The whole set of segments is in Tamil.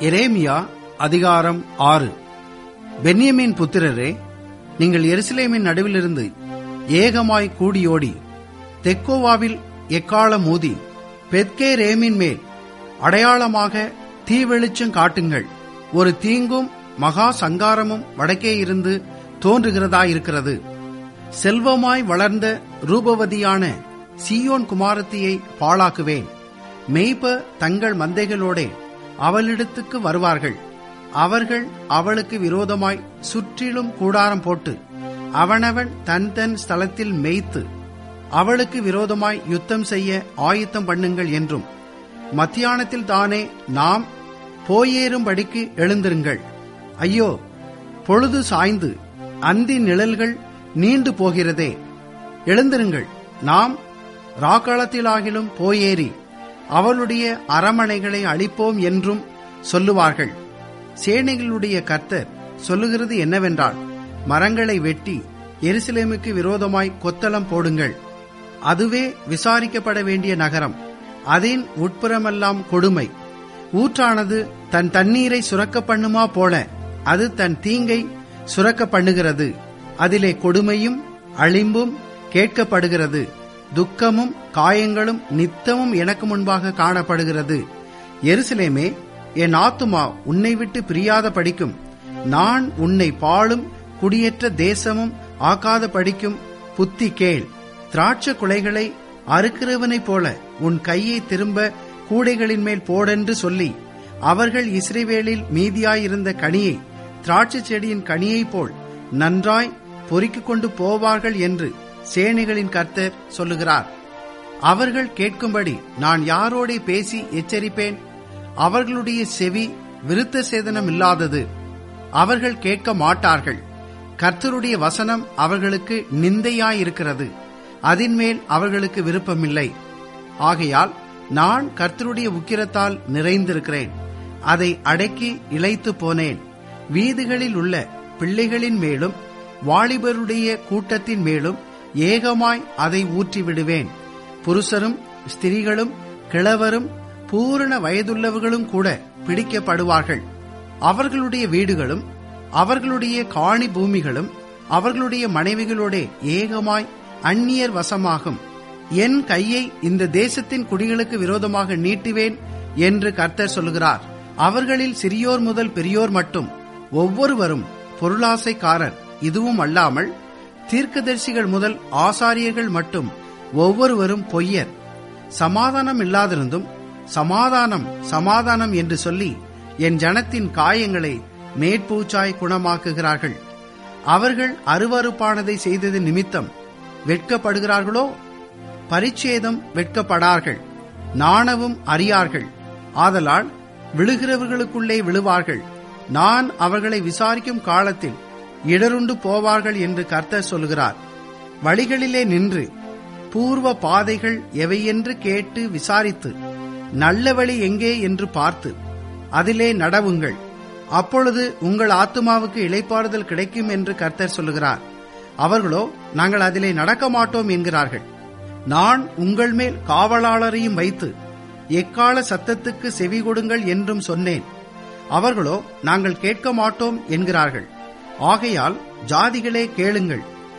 எரேமியா அதிகாரம் ஆறு பென்யமீன் புத்திரரே நீங்கள் எருசலேமின் நடுவிலிருந்து ஏகமாய் கூடியோடி தெக்கோவாவில் எக்காலம் ஊதி பெத்கே ரேமின் மேல் அடையாளமாக தீ வெளிச்சம் காட்டுங்கள் ஒரு தீங்கும் மகா சங்காரமும் வடக்கே இருந்து தோன்றுகிறதாயிருக்கிறது செல்வமாய் வளர்ந்த ரூபவதியான சீயோன் குமாரத்தியை பாழாக்குவேன் மெய்ப்ப தங்கள் மந்தைகளோடே அவளிடத்துக்கு வருவார்கள் அவர்கள் அவளுக்கு விரோதமாய் சுற்றிலும் கூடாரம் போட்டு அவனவன் தன் தன் ஸ்தலத்தில் மேய்த்து அவளுக்கு விரோதமாய் யுத்தம் செய்ய ஆயத்தம் பண்ணுங்கள் என்றும் மத்தியானத்தில் தானே நாம் போயேறும்படிக்கு எழுந்திருங்கள் ஐயோ பொழுது சாய்ந்து அந்தி நிழல்கள் நீண்டு போகிறதே எழுந்திருங்கள் நாம் ராக்காலத்திலாகிலும் போயேறி அவளுடைய அரமனைகளை அழிப்போம் என்றும் சொல்லுவார்கள் சேனைகளுடைய கர்த்தர் சொல்லுகிறது என்னவென்றால் மரங்களை வெட்டி எருசலேமுக்கு விரோதமாய் கொத்தளம் போடுங்கள் அதுவே விசாரிக்கப்பட வேண்டிய நகரம் அதன் உட்புறமெல்லாம் கொடுமை ஊற்றானது தன் தண்ணீரை சுரக்க பண்ணுமா போல அது தன் தீங்கை சுரக்க பண்ணுகிறது அதிலே கொடுமையும் அழிம்பும் கேட்கப்படுகிறது துக்கமும் காயங்களும் நித்தமும் எனக்கு முன்பாக காணப்படுகிறது எருசலேமே என் ஆத்துமா உன்னை விட்டு பிரியாத படிக்கும் நான் உன்னை பாழும் குடியேற்ற தேசமும் ஆக்காத படிக்கும் புத்தி கேள் திராட்ச குலைகளை அறுக்கிறவனைப் போல உன் கையை திரும்ப கூடைகளின் மேல் போடென்று சொல்லி அவர்கள் இஸ்ரேவேலில் மீதியாயிருந்த கனியை திராட்சை செடியின் கனியைப் போல் நன்றாய் பொறுக்கிக் கொண்டு போவார்கள் என்று சேனைகளின் கர்த்தர் சொல்லுகிறார் அவர்கள் கேட்கும்படி நான் யாரோடே பேசி எச்சரிப்பேன் அவர்களுடைய செவி விருத்த சேதனம் இல்லாதது அவர்கள் கேட்க மாட்டார்கள் கர்த்தருடைய வசனம் அவர்களுக்கு நிந்தையாயிருக்கிறது அதின்மேல் அவர்களுக்கு விருப்பமில்லை ஆகையால் நான் கர்த்தருடைய உக்கிரத்தால் நிறைந்திருக்கிறேன் அதை அடக்கி இழைத்து போனேன் வீதிகளில் உள்ள பிள்ளைகளின் மேலும் வாலிபருடைய கூட்டத்தின் மேலும் ஏகமாய் அதை ஊற்றி விடுவேன் புருஷரும் ஸ்திரீகளும் கிழவரும் பூரண வயதுள்ளவர்களும் கூட பிடிக்கப்படுவார்கள் அவர்களுடைய வீடுகளும் அவர்களுடைய காணி பூமிகளும் அவர்களுடைய மனைவிகளோட ஏகமாய் அந்நியர் வசமாகும் என் கையை இந்த தேசத்தின் குடிகளுக்கு விரோதமாக நீட்டுவேன் என்று கர்த்தர் சொல்கிறார் அவர்களில் சிறியோர் முதல் பெரியோர் மட்டும் ஒவ்வொருவரும் பொருளாசைக்காரர் இதுவும் அல்லாமல் தீர்க்கதரிசிகள் முதல் ஆசாரியர்கள் மட்டும் ஒவ்வொருவரும் பொய்யர் சமாதானம் இல்லாதிருந்தும் சமாதானம் சமாதானம் என்று சொல்லி என் ஜனத்தின் காயங்களை மேற்பூச்சாய் குணமாக்குகிறார்கள் அவர்கள் அருவறுப்பானதை செய்தது நிமித்தம் வெட்கப்படுகிறார்களோ பரிச்சேதம் வெட்கப்படார்கள் நாணவும் அறியார்கள் ஆதலால் விழுகிறவர்களுக்குள்ளே விழுவார்கள் நான் அவர்களை விசாரிக்கும் காலத்தில் இடருண்டு போவார்கள் என்று கர்த்தர் சொல்கிறார் வழிகளிலே நின்று பூர்வ பாதைகள் எவையென்று கேட்டு விசாரித்து நல்ல வழி எங்கே என்று பார்த்து அதிலே நடவுங்கள் அப்பொழுது உங்கள் ஆத்துமாவுக்கு இளைப்பாறுதல் கிடைக்கும் என்று கர்த்தர் சொல்லுகிறார் அவர்களோ நாங்கள் அதிலே நடக்க மாட்டோம் என்கிறார்கள் நான் உங்கள் மேல் காவலாளரையும் வைத்து எக்கால சத்தத்துக்கு செவி கொடுங்கள் என்றும் சொன்னேன் அவர்களோ நாங்கள் கேட்க மாட்டோம் என்கிறார்கள் ஆகையால் ஜாதிகளே கேளுங்கள்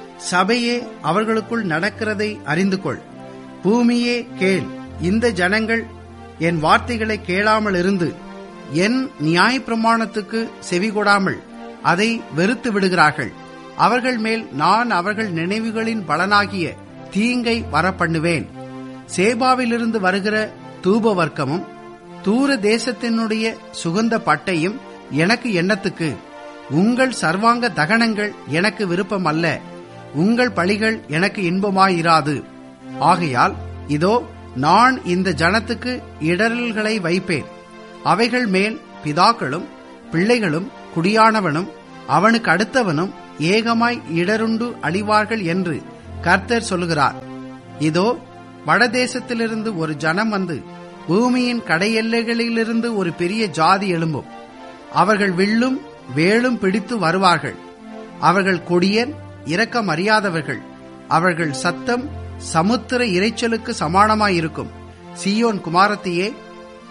சபையே அவர்களுக்குள் நடக்கிறதை அறிந்து கொள் பூமியே கேள் இந்த ஜனங்கள் என் வார்த்தைகளை கேளாமல் இருந்து என் நியாய பிரமாணத்துக்கு செவிகொடாமல் அதை வெறுத்து விடுகிறார்கள் அவர்கள் மேல் நான் அவர்கள் நினைவுகளின் பலனாகிய தீங்கை வரப்பண்ணுவேன் சேபாவிலிருந்து வருகிற தூப வர்க்கமும் தூர தேசத்தினுடைய சுகந்த பட்டையும் எனக்கு எண்ணத்துக்கு உங்கள் சர்வாங்க தகனங்கள் எனக்கு விருப்பம் அல்ல உங்கள் பழிகள் எனக்கு இன்பமாயிராது ஆகையால் இதோ நான் இந்த ஜனத்துக்கு இடரல்களை வைப்பேன் அவைகள் மேல் பிதாக்களும் பிள்ளைகளும் குடியானவனும் அவனுக்கு அடுத்தவனும் ஏகமாய் இடருண்டு அழிவார்கள் என்று கர்த்தர் சொல்லுகிறார் இதோ வடதேசத்திலிருந்து ஒரு ஜனம் வந்து பூமியின் கடையெல்லைகளிலிருந்து ஒரு பெரிய ஜாதி எழும்பும் அவர்கள் வில்லும் வேலும் பிடித்து வருவார்கள் அவர்கள் கொடியர் இரக்கம் அறியாதவர்கள் அவர்கள் சத்தம் சமுத்திர இரைச்சலுக்கு சமானமாயிருக்கும் சீயோன் குமாரத்தியே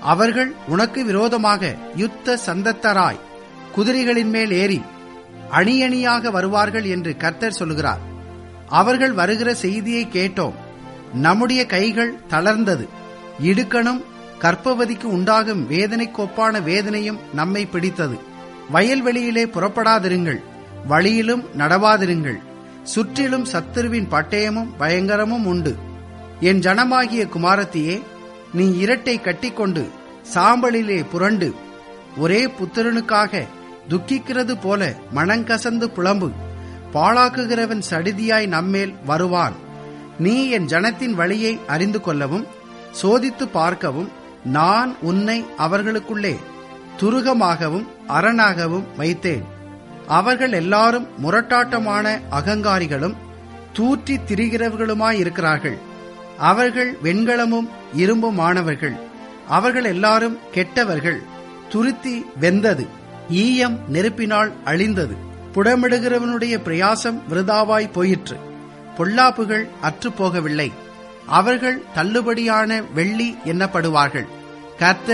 அவர்கள் உனக்கு விரோதமாக யுத்த சந்தத்தராய் குதிரைகளின் மேல் ஏறி அணியணியாக வருவார்கள் என்று கர்த்தர் சொல்கிறார் அவர்கள் வருகிற செய்தியை கேட்டோம் நம்முடைய கைகள் தளர்ந்தது இடுக்கணும் கற்பவதிக்கு உண்டாகும் வேதனைக்கு ஒப்பான வேதனையும் நம்மை பிடித்தது வயல்வெளியிலே புறப்படாதிருங்கள் வழியிலும் நடவாதிருங்கள் சுற்றிலும் சத்துருவின் பட்டயமும் பயங்கரமும் உண்டு என் ஜனமாகிய குமாரத்தியே நீ இரட்டை கட்டிக்கொண்டு சாம்பலிலே புரண்டு ஒரே புத்திரனுக்காக துக்கிக்கிறது போல மனங்கசந்து புலம்பு பாழாக்குகிறவன் சடிதியாய் நம்மேல் வருவான் நீ என் ஜனத்தின் வழியை அறிந்து கொள்ளவும் சோதித்து பார்க்கவும் நான் உன்னை அவர்களுக்குள்ளே துருகமாகவும் அரணாகவும் வைத்தேன் அவர்கள் எல்லாரும் முரட்டாட்டமான அகங்காரிகளும் தூற்றி திரிகிறவர்களுமாயிருக்கிறார்கள் அவர்கள் வெண்கலமும் இரும்புமானவர்கள் அவர்கள் எல்லாரும் கெட்டவர்கள் துருத்தி வெந்தது ஈயம் நெருப்பினால் அழிந்தது புடமிடுகிறவனுடைய பிரயாசம் விருதாவாய் போயிற்று பொல்லாப்புகள் அற்றுப்போகவில்லை அவர்கள் தள்ளுபடியான வெள்ளி எண்ணப்படுவார்கள் கர்த்தர்